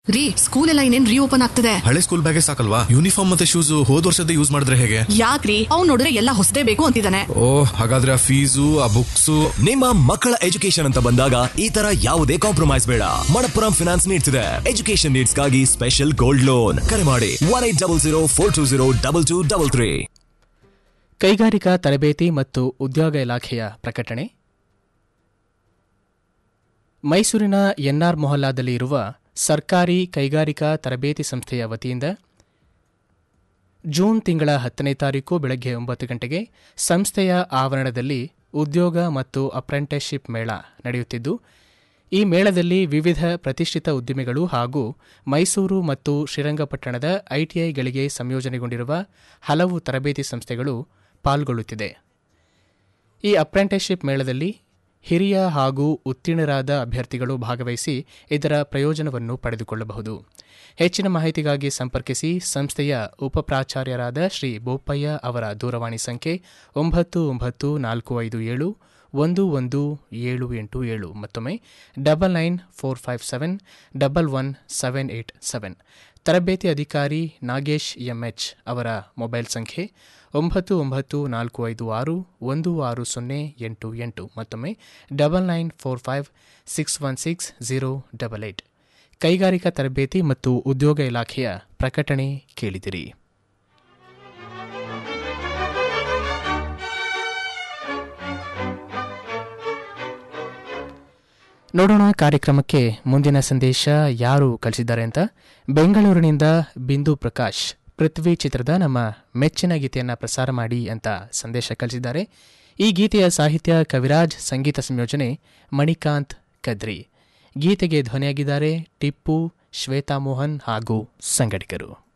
ರೀ ಸ್ಕೂಲ್ ಎಲ್ಲ ಇನ್ನೇನ್ ರೀಓಪನ್ ಆಗ್ತದೆ ಹಳೆ ಸ್ಕೂಲ್ ಬ್ಯಾಗೇ ಸಾಕಲ್ವಾ ಯೂನಿಫಾರ್ಮ್ ಮತ್ತೆ ಶೂಸ್ ಹೋದ್ ವರ್ಷದ ಯೂಸ್ ಮಾಡಿದ್ರೆ ಹೇಗೆ ಯಾಕ್ರಿ ಅವ್ನ್ ನೋಡಿದ್ರೆ ಎಲ್ಲ ಹೊಸದೇ ಬೇಕು ಅಂತಿದ್ದಾನೆ ಓ ಹಾಗಾದ್ರೆ ಆ ಫೀಸು ಆ ಬುಕ್ಸು ನಿಮ್ಮ ಮಕ್ಕಳ ಎಜುಕೇಶನ್ ಅಂತ ಬಂದಾಗ ಈ ತರ ಯಾವುದೇ ಕಾಂಪ್ರಮೈಸ್ ಬೇಡ ಮಣಪ್ಪುರಂ ಫಿನಾನ್ಸ್ ನೀಡ್ತಿದೆ ಎಜುಕೇಶನ್ ನೀಡ್ಸ್ಗಾಗಿ ಸ್ಪೆಷಲ್ ಗೋಲ್ಡ್ ಲೋನ್ ಕರೆ ಮಾಡಿ one eight double zero four two zero double two double three ಕೈಗಾರಿಕಾ ತರಬೇತಿ ಮತ್ತು ಉದ್ಯೋಗ ಇಲಾಖೆಯ ಪ್ರಕಟಣೆ ಮೈಸೂರಿನ ಎನ್ಆರ್ ಮೊಹಲ್ಲಾದಲ್ಲಿ ಇರುವ ಸರ್ಕಾರಿ ಕೈಗಾರಿಕಾ ತರಬೇತಿ ಸಂಸ್ಥೆಯ ವತಿಯಿಂದ ಜೂನ್ ತಿಂಗಳ ಹತ್ತನೇ ತಾರೀಕು ಬೆಳಗ್ಗೆ ಒಂಬತ್ತು ಗಂಟೆಗೆ ಸಂಸ್ಥೆಯ ಆವರಣದಲ್ಲಿ ಉದ್ಯೋಗ ಮತ್ತು ಅಪ್ರೆಂಟಿಸ್ಶಿಪ್ ಮೇಳ ನಡೆಯುತ್ತಿದ್ದು ಈ ಮೇಳದಲ್ಲಿ ವಿವಿಧ ಪ್ರತಿಷ್ಠಿತ ಉದ್ಯಮಿಗಳು ಹಾಗೂ ಮೈಸೂರು ಮತ್ತು ಶ್ರೀರಂಗಪಟ್ಟಣದ ಐಟಿಐಗಳಿಗೆ ಸಂಯೋಜನೆಗೊಂಡಿರುವ ಹಲವು ತರಬೇತಿ ಸಂಸ್ಥೆಗಳು ಪಾಲ್ಗೊಳ್ಳುತ್ತಿದೆ ಈ ಅಪ್ರೆಂಟಿಸ್ಶಿಪ್ ಮೇಳದಲ್ಲಿ ಹಿರಿಯ ಹಾಗೂ ಉತ್ತೀರ್ಣರಾದ ಅಭ್ಯರ್ಥಿಗಳು ಭಾಗವಹಿಸಿ ಇದರ ಪ್ರಯೋಜನವನ್ನು ಪಡೆದುಕೊಳ್ಳಬಹುದು ಹೆಚ್ಚಿನ ಮಾಹಿತಿಗಾಗಿ ಸಂಪರ್ಕಿಸಿ ಸಂಸ್ಥೆಯ ಉಪಪ್ರಾಚಾರ್ಯರಾದ ಶ್ರೀ ಬೋಪಯ್ಯ ಅವರ ದೂರವಾಣಿ ಸಂಖ್ಯೆ ಒಂಬತ್ತು ಒಂಬತ್ತು ನಾಲ್ಕು ಐದು ಏಳು ಒಂದು ಒಂದು ಏಳು ಎಂಟು ಏಳು ಮತ್ತೊಮ್ಮೆ double nine four five seven double one seven eight seven ತರಬೇತಿ ಅಧಿಕಾರಿ ನಾಗೇಶ್ ಎಂಎಚ್ ಅವರ ಮೊಬೈಲ್ ಸಂಖ್ಯೆ ಒಂಬತ್ತು ಒಂಬತ್ತು ನಾಲ್ಕು ಐದು ಆರು ಒಂದು ಆರು ಸೊನ್ನೆ ಎಂಟು ಎಂಟು ಮತ್ತೊಮ್ಮೆ double nine four five six one six zero double eight ಕೈಗಾರಿಕಾ ತರಬೇತಿ ಮತ್ತು ಉದ್ಯೋಗ ಇಲಾಖೆಯ ಪ್ರಕಟಣೆ ಕೇಳಿದಿರಿ ನೋಡೋಣ ಕಾರ್ಯಕ್ರಮಕ್ಕೆ ಮುಂದಿನ ಸಂದೇಶ ಯಾರು ಕಳಿಸಿದ್ದಾರೆ ಅಂತ ಬೆಂಗಳೂರಿನಿಂದ ಬಿಂದು ಪ್ರಕಾಶ್ ಪೃಥ್ವಿ ಚಿತ್ರದ ನಮ್ಮ ಮೆಚ್ಚಿನ ಗೀತೆಯನ್ನು ಪ್ರಸಾರ ಮಾಡಿ ಅಂತ ಸಂದೇಶ ಕಳಿಸಿದ್ದಾರೆ ಈ ಗೀತೆಯ ಸಾಹಿತ್ಯ ಕವಿರಾಜ್ ಸಂಗೀತ ಸಂಯೋಜನೆ ಮಣಿಕಾಂತ್ ಕದ್ರಿ ಗೀತೆಗೆ ಧ್ವನಿಯಾಗಿದ್ದಾರೆ ಟಿಪ್ಪು ಶ್ವೇತಾ ಮೋಹನ್ ಹಾಗೂ ಸಂಗಡಿಗರು